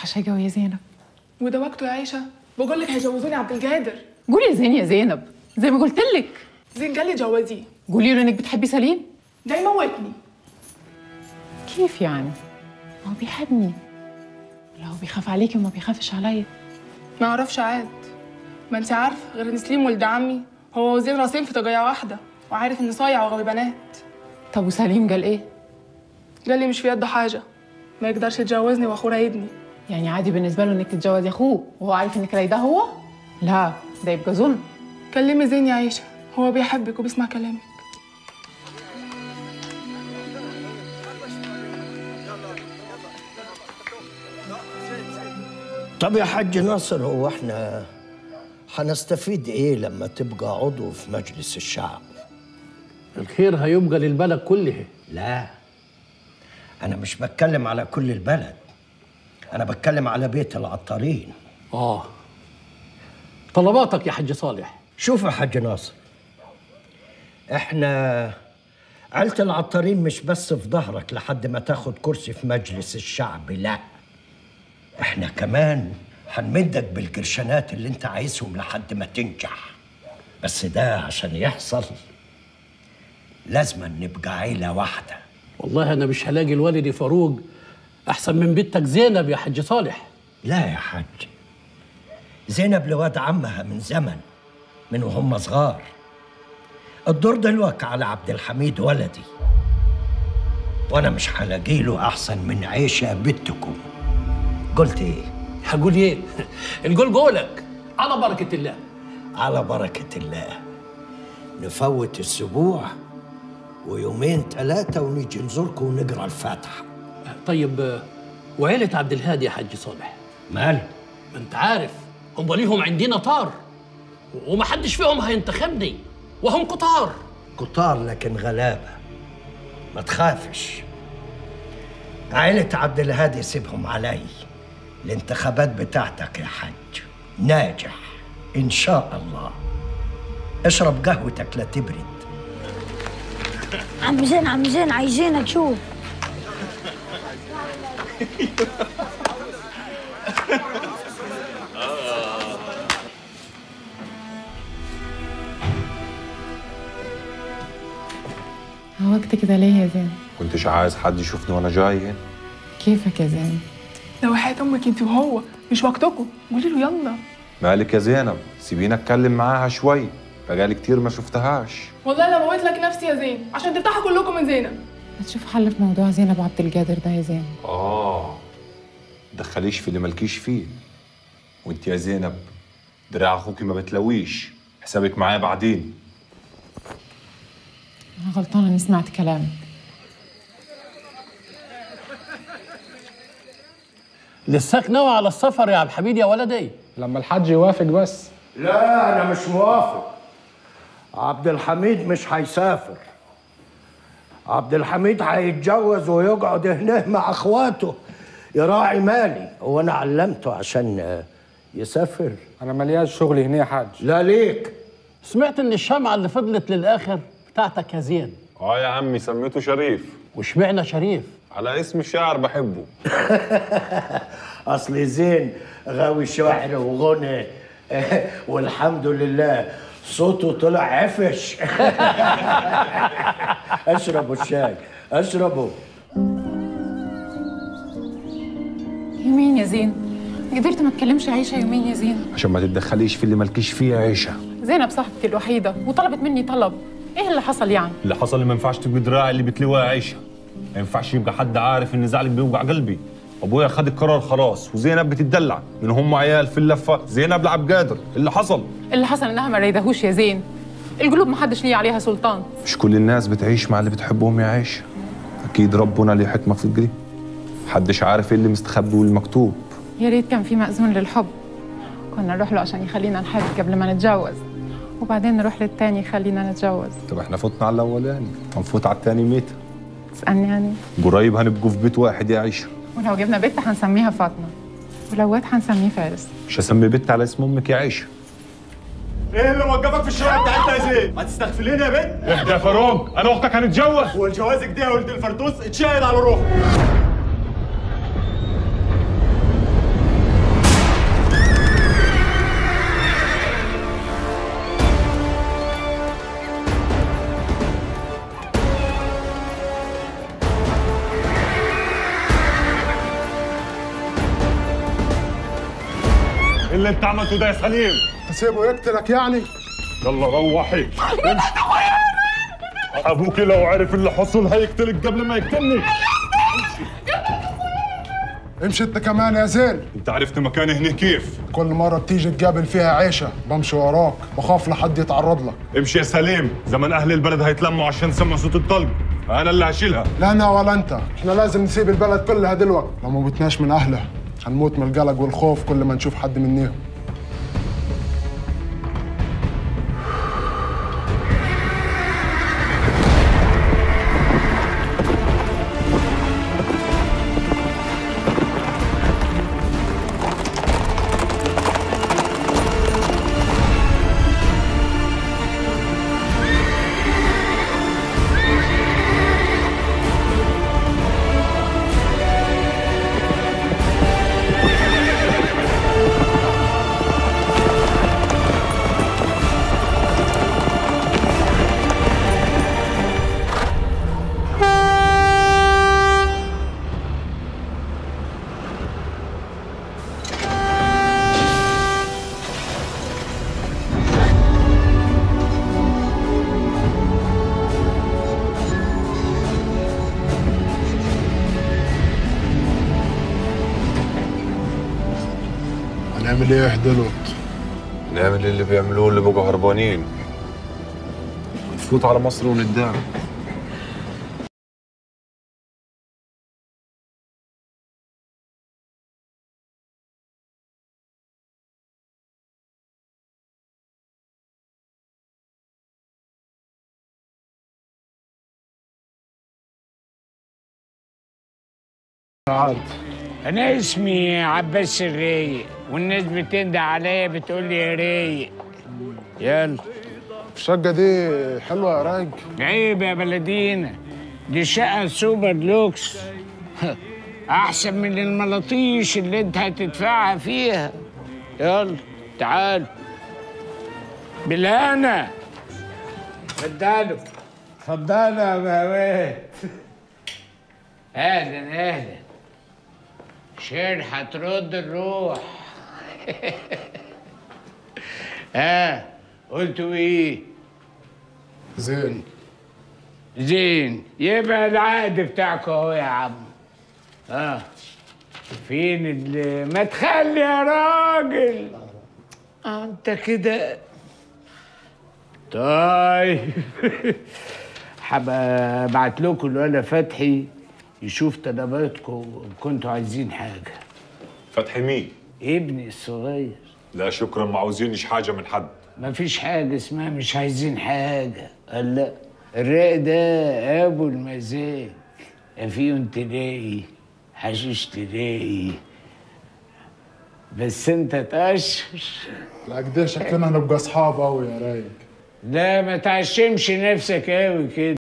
حشاجة ويا زينب وده وقته يا عيشه بقول لك هيجوزوني عبد القادر قولي لزين يا زينب زي ما قلت لك زين قال لي جوازيه قولي له انك بتحبي سليم ده يموتني كيف يعني ما هو بيحبني ولا هو بيخاف عليكي وما بيخافش عليا ما اعرفش عاد ما انت عارفه غير ان سليم ولد عمي هو وزين راسين في طاجيه واحده وعارف اني صايع وغاوي بنات طب وسليم قال ايه قال لي مش في يده حاجه ما يقدرش يتجوزني واخوه رايدني يعني عادي بالنسبه له انك تتجوزي اخوه وهو عارف انك رايده هو لا ده يبقى ظلم كلمي زين يا عيشه هو بيحبك وبيسمع كلامك طب يا حاج ناصر هو احنا هنستفيد ايه لما تبقى عضو في مجلس الشعب الخير هيبقى للبلد كلها لا انا مش بتكلم على كل البلد انا بتكلم على بيت العطارين اه طلباتك يا حاج صالح شوف يا حاج ناصر احنا عيلة العطارين مش بس في ظهرك لحد ما تاخد كرسي في مجلس الشعب لا احنا كمان هنمدك بالقرشانات اللي انت عايزهم لحد ما تنجح بس ده عشان يحصل لازم نبقى عيلة واحدة والله انا مش هلاقي الوالد فاروق احسن من بنتك زينب يا حاج صالح لا يا حاج زينب لواد عمها من زمن من وهم صغار الدور دلوقتي على عبد الحميد ولدي وانا مش هلاقي له احسن من عيشه بنتكم قلت ايه هقول ايه القول قولك على بركه الله على بركه الله نفوت السبوع ويومين ثلاثه ونيجي نزوركم ونقرا الفاتحه طيب آه، وعيلة عبد الهادي يا حاج صالح مال ما انت عارف هم ليهم عندنا طار ومحدش فيهم هينتخبني وهم كتار كتار لكن غلابة ما تخافش عائلة عبد الهادي سيبهم علي الانتخابات بتاعتك يا حاج ناجح إن شاء الله اشرب قهوتك لا تبرد عم زين عم زين عايزينك شوف هو وقت كده ليه يا زين كنتش عايز حد يشوفني وانا جاي هنا كيفك يا زين لو حياة امك انت وهو مش وقتكم قولي له يلا مالك يا زينب سيبيني اتكلم معاها شوي بقالي كتير ما شفتهاش والله انا موت لك نفسي يا زين عشان ترتاحوا كلكم من زينب ما تشوف حل في موضوع زينب وعبد القادر ده يا زين اه دخليش في اللي مالكيش فيه وانت يا زينب دراع اخوكي ما بتلويش حسابك معايا بعدين انا غلطانه اني سمعت كلامك لساك ناوي على السفر يا عبد الحميد يا ولدي لما الحاج يوافق بس لا أنا مش موافق عبد الحميد مش هيسافر عبد الحميد هيتجوز ويقعد هنا مع اخواته يراعي مالي هو انا علمته عشان آه، يسافر انا ملياش شغل هنا يا حاج لا ليك سمعت ان الشمعة اللي فضلت للاخر بتاعتك يا زين اه يا عمي سميته شريف وشمعنا شريف على اسم شاعر بحبه اصل زين غاوي شعر وغنى والحمد لله صوته طلع عفش اشربوا الشاي اشربوا يومين يا زين قدرت ما تكلمش عيشه يومين يا زين عشان ما تتدخليش في اللي مالكيش فيه يا عيشه زينب صاحبتي الوحيده وطلبت مني طلب ايه اللي حصل يعني اللي حصل اللي ما ينفعش تبقي دراعي اللي بتلوها يا عيشه ما ينفعش يبقى حد عارف ان زعلك بيوجع قلبي ابويا خد القرار خلاص وزينب بتدلع من هم عيال في اللفه زينب لعب قادر اللي حصل اللي حصل انها ما ريدهوش يا زين القلوب ما حدش ليه عليها سلطان مش كل الناس بتعيش مع اللي بتحبهم يا عيشه اكيد ربنا ليه حكمه في الجري محدش عارف ايه اللي مستخبي والمكتوب يا ريت كان في مأذون للحب كنا نروح له عشان يخلينا نحب قبل ما نتجوز وبعدين نروح للتاني يخلينا نتجوز طب احنا فتنا على الاولاني هنفوت على التاني متى تسألني يعني قريب هنبقوا في بيت واحد يا عيشه ولو جبنا بنت هنسميها فاطمة ولو واد هنسميه فارس مش هسمي بنت على اسم امك يا عيشه ايه اللي موقفك في الشارع بتاعتنا يا زين؟ ما تستغفليني يا بنت اهدى يا فاروق انا واختك هنتجوز والجوازك دي يا ولد الفردوس اتشاهد على روحه اللي انت عملته ده يا سليم تسيبه يقتلك يعني يلا روحي ابوك لو عرف اللي حصل هيقتلك قبل ما يقتلني امشي انت كمان يا زين انت عرفت مكاني هنا كيف كل مرة بتيجي تقابل فيها عيشة بمشي وراك بخاف لحد يتعرض لك امشي يا سليم زمن اهل البلد هيتلموا عشان سمع صوت الطلق انا اللي هشيلها لا انا ولا انت احنا لازم نسيب البلد كلها دلوقتي لو ما بتناش من اهلها هنموت من القلق والخوف كل ما نشوف حد منيهم هنعمل ايه دلوقتي نعمل اللي بيعملوه اللي بقوا هربانين نفوت على مصر وندعم انا اسمي عباس الرايق والناس بتندى عليا بتقول لي يا رايق يلا الشقة دي حلوة يا رايق عيب يا بلدينا دي شقة سوبر لوكس احسن من الملاطيش اللي انت هتدفعها فيها يلا تعال بالهنا اتفضلوا اتفضلوا يا بهوات اهلا اهلا شير هترد الروح ها قلتوا ايه زين زين يبقى العقد بتاعك اهو يا عم اه فين اللي ما تخلي يا راجل آه انت كده طيب هبقى ابعت لكم الولا فتحي يشوف طلباتكم إن كنتوا عايزين حاجه فتحي مين؟ ابني الصغير لا شكرا ما عاوزينش حاجه من حد ما فيش حاجة اسمها مش عايزين حاجة قال لا الراق ده أبو المزاج أفيون تلاقي حشيش تلاقي بس أنت تقشر لا كده شكلنا هنبقى اصحاب قوي يا رايق لا ما تعشمش نفسك قوي كده